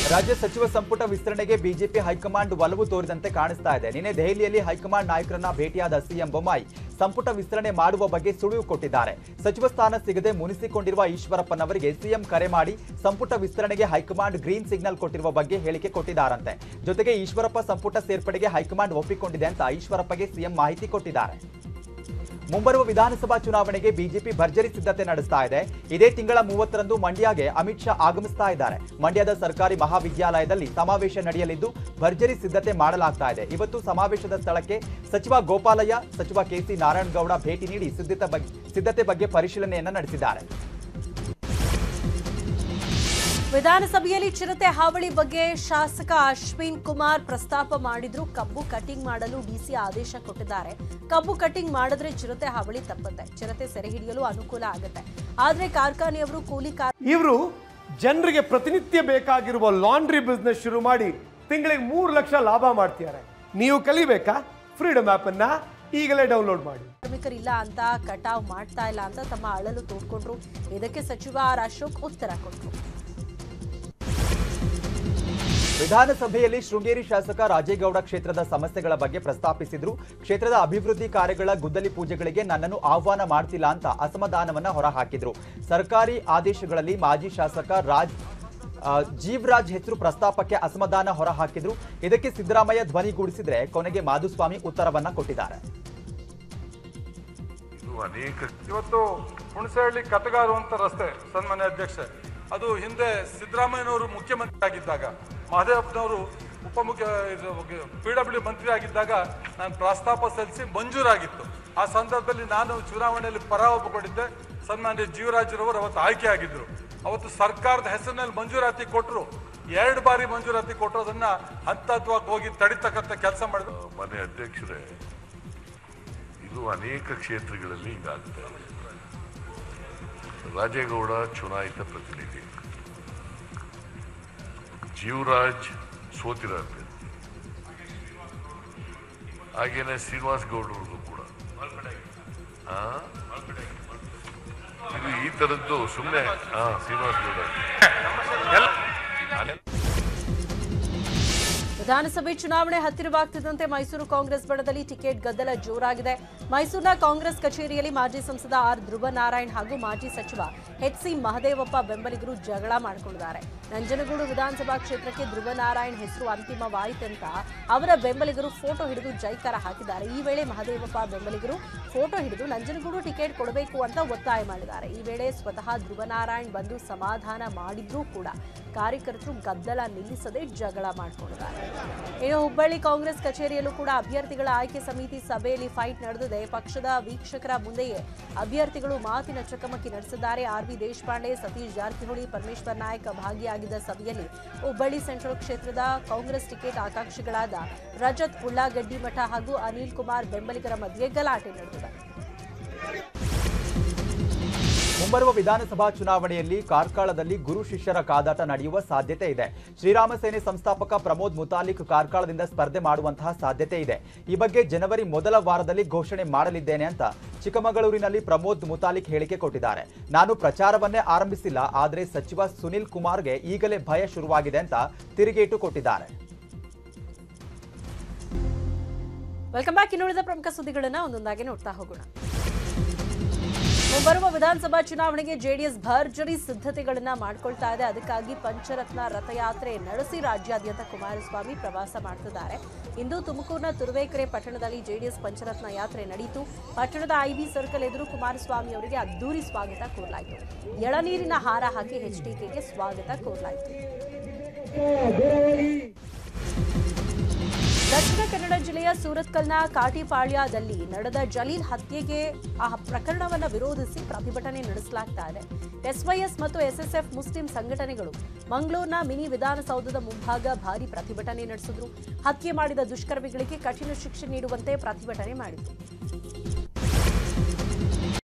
ರಾಜ್ಯ ಸಚಿವ ಸಂಪುಟ ವಿಸ್ತರಣೆಗೆ ಬಿಜೆಪಿ ಹೈಕಮಾಂಡ್ ಒಲವು ತೋರಿದಂತೆ ಕಾಣಿಸ್ತಾ ಇದೆ ನಿನ್ನೆ ದೆಹಲಿಯಲ್ಲಿ ಹೈಕಮಾಂಡ್ ನಾಯಕರನ್ನ ಭೇಟಿಯಾದ ಸಿಎಂ ಬೊಮ್ಮಾಯಿ ಸಂಪುಟ ವಿಸ್ತರಣೆ ಮಾಡುವ ಬಗ್ಗೆ ಸುಳಿವು ಕೊಟ್ಟಿದ್ದಾರೆ ಸಚಿವ ಸ್ಥಾನ ಸಿಗದೆ ಮುನಿಸಿಕೊಂಡಿರುವ ಈಶ್ವರಪ್ಪನವರಿಗೆ ಸಿಎಂ ಕರೆ ಮಾಡಿ ಸಂಪುಟ ವಿಸ್ತರಣೆಗೆ ಹೈಕಮಾಂಡ್ ಗ್ರೀನ್ ಸಿಗ್ನಲ್ ಕೊಟ್ಟಿರುವ ಬಗ್ಗೆ ಹೇಳಿಕೆ ಕೊಟ್ಟಿದ್ದಾರಂತೆ ಜೊತೆಗೆ ಈಶ್ವರಪ್ಪ ಸಂಪುಟ ಸೇರ್ಪಡೆಗೆ ಹೈಕಮಾಂಡ್ ಒಪ್ಪಿಕೊಂಡಿದೆ ಅಂತ ಈಶ್ವರಪ್ಪಗೆ ಸಿಎಂ ಮಾಹಿತಿ ಕೊಟ್ಟಿದ್ದಾರೆ ಮುಂಬರುವ ವಿಧಾನಸಭಾ ಚುನಾವಣೆಗೆ ಬಿಜೆಪಿ ಭರ್ಜರಿ ಸಿದ್ಧತೆ ನಡೆಸ್ತಾ ಇದೆ ಇದೇ ತಿಂಗಳ ಮೂವತ್ತರಂದು ಮಂಡ್ಯಗೆ ಅಮಿತ್ ಶಾ ಆಗಮಿಸ್ತಾ ಇದ್ದಾರೆ ಮಂಡ್ಯದ ಸರ್ಕಾರಿ ಮಹಾವಿದ್ಯಾಲಯದಲ್ಲಿ ಸಮಾವೇಶ ನಡೆಯಲಿದ್ದು ಭರ್ಜರಿ ಸಿದ್ಧತೆ ಮಾಡಲಾಗ್ತಾ ಇದೆ ಇವತ್ತು ಸಮಾವೇಶದ ಸ್ಥಳಕ್ಕೆ ಸಚಿವ ಗೋಪಾಲಯ್ಯ ಸಚಿವ ಕೆಸಿ ನಾರಾಯಣಗೌಡ ಭೇಟಿ ನೀಡಿ ಸಿದ್ಧತೆ ಬಗ್ಗೆ ಸಿದ್ಧತೆ ಬಗ್ಗೆ ಪರಿಶೀಲನೆಯನ್ನ ನಡೆಸಿದ್ದಾರೆ ವಿಧಾನಸಭೆಯಲ್ಲಿ ಚಿರತೆ ಹಾವಳಿ ಬಗ್ಗೆ ಶಾಸಕ ಅಶ್ವಿನ್ ಕುಮಾರ್ ಪ್ರಸ್ತಾಪ ಮಾಡಿದ್ರು ಕಬ್ಬು ಕಟಿಂಗ್ ಮಾಡಲು ಡಿಸಿ ಆದೇಶ ಕೊಟ್ಟಿದ್ದಾರೆ ಕಬ್ಬು ಕಟಿಂಗ್ ಮಾಡಿದ್ರೆ ಚಿರತೆ ಹಾವಳಿ ತಪ್ಪುತ್ತೆ ಚಿರತೆ ಸೆರೆ ಹಿಡಿಯಲು ಅನುಕೂಲ ಆಗುತ್ತೆ ಆದ್ರೆ ಕಾರ್ಖಾನೆಯವರು ಕೂಲಿ ಕಾರ್ ಇವರು ಜನರಿಗೆ ಪ್ರತಿನಿತ್ಯ ಬೇಕಾಗಿರುವ ಲಾಂಡ್ರಿ ಬಿಸ್ನೆಸ್ ಶುರು ಮಾಡಿ ತಿಂಗಳಿಗೆ ಮೂರು ಲಕ್ಷ ಲಾಭ ಮಾಡ್ತಿದ್ದಾರೆ ನೀವು ಕಲಿಬೇಕಾ ಫ್ರೀಡಮ್ ಆಪ್ ಅನ್ನ ಈಗಲೇ ಡೌನ್ಲೋಡ್ ಮಾಡಿ ಕಾರ್ಮಿಕರಿಲ್ಲ ಅಂತ ಕಟಾವ್ ಮಾಡ್ತಾ ಇಲ್ಲ ಅಂತ ತಮ್ಮ ಅಳಲು ತೋಡ್ಕೊಂಡ್ರು ಇದಕ್ಕೆ ಸಚಿವ ಆರ್ ಅಶೋಕ್ ಉತ್ತರ ಕೊಟ್ಟರು ವಿಧಾನಸಭೆಯಲ್ಲಿ ಶೃಂಗೇರಿ ಶಾಸಕ ರಾಜೇಗೌಡ ಕ್ಷೇತ್ರದ ಸಮಸ್ಯೆಗಳ ಬಗ್ಗೆ ಪ್ರಸ್ತಾಪಿಸಿದ್ರು ಕ್ಷೇತ್ರದ ಅಭಿವೃದ್ಧಿ ಕಾರ್ಯಗಳ ಗುದ್ದಲಿ ಪೂಜೆಗಳಿಗೆ ನನ್ನನ್ನು ಆಹ್ವಾನ ಮಾಡ್ತಿಲ್ಲ ಅಂತ ಅಸಮಾಧಾನವನ್ನ ಹೊರಹಾಕಿದ್ರು ಸರ್ಕಾರಿ ಆದೇಶಗಳಲ್ಲಿ ಮಾಜಿ ಶಾಸಕ ರಾಜ್ ಆ, ಜೀವರಾಜ್ ಹೆಸರು ಪ್ರಸ್ತಾಪಕ್ಕೆ ಅಸಮಾಧಾನ ಹೊರಹಾಕಿದ್ರು ಇದಕ್ಕೆ ಸಿದ್ದರಾಮಯ್ಯ ಧ್ವನಿಗೂಡಿಸಿದ್ರೆ ಕೊನೆಗೆ ಮಾಧುಸ್ವಾಮಿ ಉತ್ತರವನ್ನ ಕೊಟ್ಟಿದ್ದಾರೆ ಇದು ಅನೇಕ ಇವತ್ತು ಹುಣಸಹಳ್ಳಿ ಕತಗಾರು ಅಂತ ರಸ್ತೆ ಸನ್ಮಾನ್ಯ ಅಧ್ಯಕ್ಷ ಅದು ಹಿಂದೆ ಸಿದ್ದರಾಮಯ್ಯನವರು ಮುಖ್ಯಮಂತ್ರಿ ಆಗಿದ್ದಾಗ ಮಹದೇವಪ್ಪನವರು ಉಪಮುಖ್ಯ ಪಿ ಡಬ್ಲ್ಯೂ ಮಂತ್ರಿ ಆಗಿದ್ದಾಗ ನಾನು ಪ್ರಸ್ತಾಪ ಸಲ್ಲಿಸಿ ಮಂಜೂರಾಗಿತ್ತು ಆ ಸಂದರ್ಭದಲ್ಲಿ ನಾನು ಚುನಾವಣೆಯಲ್ಲಿ ಪರ ಒಪ್ಪಿಕೊಂಡಿದ್ದೆ ಸನ್ಮಾನ್ಯ ಜೀವರಾಜ್ರವರು ಅವತ್ತು ಆಯ್ಕೆ ಆಗಿದ್ರು ಅವತ್ತು ಸರ್ಕಾರದ ಹೆಸರಿನಲ್ಲಿ ಮಂಜೂರಾತಿ ಕೊಟ್ಟರು ಎರಡು ಬಾರಿ ಮಂಜೂರಾತಿ ಕೊಟ್ಟರು ಅದನ್ನ ಹಂತ ಹಂತವಾಗಿ ಹೋಗಿ ತಡಿತಕ್ಕಂಥ ಕೆಲಸ ಮಾಡಿದ್ರು ಮನೆ ಅಧ್ಯಕ್ಷರೇ ಇದು ಅನೇಕ ಕ್ಷೇತ್ರಗಳಲ್ಲಿ ಹಿಂಗಾಗ್ತಾ ಇದೆ ರಾಜೇಗೌಡ ಚುನಾಯಿತ ಪ್ರತಿನಿಧಿ ಜೀವರಾಜ್ ಸೋತಿರೋ ಅಭ್ಯರ್ಥಿ ಹಾಗೇನೆ ಶ್ರೀನಿವಾಸ್ ಗೌಡ್ರದ್ದು ಕೂಡ ಆ? ಇದು ಈ ತರದ್ದು ಸುಮ್ಮನೆ ಹಾ ಶ್ರೀನಿವಾಸ್ ಗೌಡ ವಿಧಾನಸಭೆ ಚುನಾವಣೆ ಹತ್ತಿರವಾಗ್ತಿದ್ದಂತೆ ಮೈಸೂರು ಕಾಂಗ್ರೆಸ್ ಬಣದಲ್ಲಿ ಟಿಕೆಟ್ ಗದ್ದಲ ಜೋರಾಗಿದೆ ಮೈಸೂರಿನ ಕಾಂಗ್ರೆಸ್ ಕಚೇರಿಯಲ್ಲಿ ಮಾಜಿ ಸಂಸದ ಆರ್ ಧ್ರುವ ನಾರಾಯಣ್ ಹಾಗೂ ಮಾಜಿ ಸಚಿವ ಎಚ್ ಸಿ ಮಹದೇವಪ್ಪ ಬೆಂಬಲಿಗರು ಜಗಳ ಮಾಡಿಕೊಂಡಿದ್ದಾರೆ ನಂಜನಗೂಡು ವಿಧಾನಸಭಾ ಕ್ಷೇತ್ರಕ್ಕೆ ಧ್ರುವ ನಾರಾಯಣ್ ಹೆಸರು ಅಂತಿಮವಾಯಿತಂತ ಅವರ ಬೆಂಬಲಿಗರು ಫೋಟೋ ಹಿಡಿದು ಜೈಕಾರ ಹಾಕಿದ್ದಾರೆ ಈ ವೇಳೆ ಮಹದೇವಪ್ಪ ಬೆಂಬಲಿಗರು ಫೋಟೋ ಹಿಡಿದು ನಂಜನಗೂಡು ಟಿಕೆಟ್ ಕೊಡಬೇಕು ಅಂತ ಒತ್ತಾಯ ಮಾಡಿದ್ದಾರೆ ಈ ವೇಳೆ ಸ್ವತಃ ಧ್ರುವ ನಾರಾಯಣ್ ಬಂದು ಸಮಾಧಾನ ಮಾಡಿದ್ರೂ ಕೂಡ ಕಾರ್ಯಕರ್ತರು ಗದ್ದಲ ನಿಲ್ಲಿಸದೆ ಜಗಳ ಮಾಡಿಕೊಂಡಿದ್ದಾರೆ ಇನ್ನು ಹುಬ್ಬಳ್ಳಿ ಕಾಂಗ್ರೆಸ್ ಕಚೇರಿಯಲ್ಲೂ ಕೂಡ ಅಭ್ಯರ್ಥಿಗಳ ಆಯ್ಕೆ ಸಮಿತಿ ಸಭೆಯಲ್ಲಿ ಫೈಟ್ ನಡೆದಿದೆ ಪಕ್ಷದ ವೀಕ್ಷಕರ ಮುಂದೆಯೇ ಅಭ್ಯರ್ಥಿಗಳು ಮಾತಿನ ಚಕಮಕಿ ನಡೆಸಿದ್ದಾರೆ ಆರ್ ವಿ ದೇಶಪಾಂಡೆ ಸತೀಶ್ ಜಾರಕಿಹೊಳಿ ಪರಮೇಶ್ವರ್ ನಾಯಕ್ ಭಾಗಿಯಾಗಿದ್ದ ಸಭೆಯಲ್ಲಿ ಹುಬ್ಬಳ್ಳಿ ಸೆಂಟ್ರಲ್ ಕ್ಷೇತ್ರದ ಕಾಂಗ್ರೆಸ್ ಟಿಕೆಟ್ ಆಕಾಂಕ್ಷಿಗಳಾದ ರಜತ್ ಉಳ್ಳಾಗಡ್ಡಿ ಮಠ ಹಾಗೂ ಅನಿಲ್ ಕುಮಾರ್ ಬೆಂಬಲಿಗರ ಮಧ್ಯೆ ಗಲಾಟೆ ನಡೆದಿದೆ ಮುಂಬರುವ ವಿಧಾನಸಭಾ ಚುನಾವಣೆಯಲ್ಲಿ ಕಾರ್ಕಳದಲ್ಲಿ ಗುರು ಶಿಷ್ಯರ ಕಾದಾಟ ನಡೆಯುವ ಸಾಧ್ಯತೆ ಇದೆ ಶ್ರೀರಾಮ ಸೇನೆ ಸಂಸ್ಥಾಪಕ ಪ್ರಮೋದ್ ಮುತಾಲಿಕ್ ಕಾರ್ಕಳದಿಂದ ಸ್ಪರ್ಧೆ ಮಾಡುವಂತಹ ಸಾಧ್ಯತೆ ಇದೆ ಈ ಬಗ್ಗೆ ಜನವರಿ ಮೊದಲ ವಾರದಲ್ಲಿ ಘೋಷಣೆ ಮಾಡಲಿದ್ದೇನೆ ಅಂತ ಚಿಕ್ಕಮಗಳೂರಿನಲ್ಲಿ ಪ್ರಮೋದ್ ಮುತಾಲಿಕ್ ಹೇಳಿಕೆ ಕೊಟ್ಟಿದ್ದಾರೆ ನಾನು ಪ್ರಚಾರವನ್ನೇ ಆರಂಭಿಸಿಲ್ಲ ಆದರೆ ಸಚಿವ ಸುನಿಲ್ ಕುಮಾರ್ಗೆ ಈಗಲೇ ಭಯ ಶುರುವಾಗಿದೆ ಅಂತ ತಿರುಗೇಟು ಕೊಟ್ಟಿದ್ದಾರೆ ವೆಲ್ಕಮ್ ಬ್ಯಾಕ್ ಇನ್ನುಳಿದ ಪ್ರಮುಖ ಸುದ್ದಿಗಳನ್ನ ಒಂದೊಂದಾಗಿ ನೋಡ್ತಾ ಹೋಗೋಣ ಮುಂಬರುವ ವಿಧಾನಸಭಾ ಚುನಾವಣೆಗೆ ಜೆಡಿಎಸ್ ಭರ್ಜರಿ ಸಿದ್ಧತೆಗಳನ್ನ ಮಾಡ್ಕೊಳ್ತಾ ಇದೆ ಅದಕ್ಕಾಗಿ ಪಂಚರತ್ನ ರಥಯಾತ್ರೆ ನಡೆಸಿ ರಾಜ್ಯಾದ್ಯಂತ ಕುಮಾರಸ್ವಾಮಿ ಪ್ರವಾಸ ಮಾಡ್ತಿದ್ದಾರೆ ಇಂದು ತುಮಕೂರಿನ ತುರುವೇಕೆರೆ ಪಟ್ಟಣದಲ್ಲಿ ಜೆಡಿಎಸ್ ಪಂಚರತ್ನ ಯಾತ್ರೆ ನಡೆಯಿತು ಪಟ್ಟಣದ ಐಬಿ ಸರ್ಕಲ್ ಎದುರು ಕುಮಾರಸ್ವಾಮಿ ಅವರಿಗೆ ಅದ್ದೂರಿ ಸ್ವಾಗತ ಕೋರಲಾಯಿತು ಎಳನೀರಿನ ಹಾರ ಹಾಕಿ ಎಚ್ಡಿಕೆಗೆ ಸ್ವಾಗತ ಕೋರಲಾಯಿತು ದಕ್ಷಿಣ ಕನ್ನಡ ಜಿಲ್ಲೆಯ ಸೂರತ್ಕಲ್ನ ಕಾಟಿಪಾಳ್ಯದಲ್ಲಿ ನಡೆದ ಜಲೀಲ್ ಹತ್ಯೆಗೆ ಆ ಪ್ರಕರಣವನ್ನು ವಿರೋಧಿಸಿ ಪ್ರತಿಭಟನೆ ನಡೆಸಲಾಗ್ತಾ ಇದೆ ಎಸ್ವೈಎಸ್ ಮತ್ತು ಎಸ್ಎಸ್ಎಫ್ ಮುಸ್ಲಿಂ ಸಂಘಟನೆಗಳು ಮಂಗಳೂರಿನ ಮಿನಿ ವಿಧಾನಸೌಧದ ಮುಂಭಾಗ ಭಾರಿ ಪ್ರತಿಭಟನೆ ನಡೆಸಿದ್ರು ಹತ್ಯೆ ಮಾಡಿದ ದುಷ್ಕರ್ಮಿಗಳಿಗೆ ಕಠಿಣ ಶಿಕ್ಷೆ ನೀಡುವಂತೆ ಪ್ರತಿಭಟನೆ ಮಾಡಿತು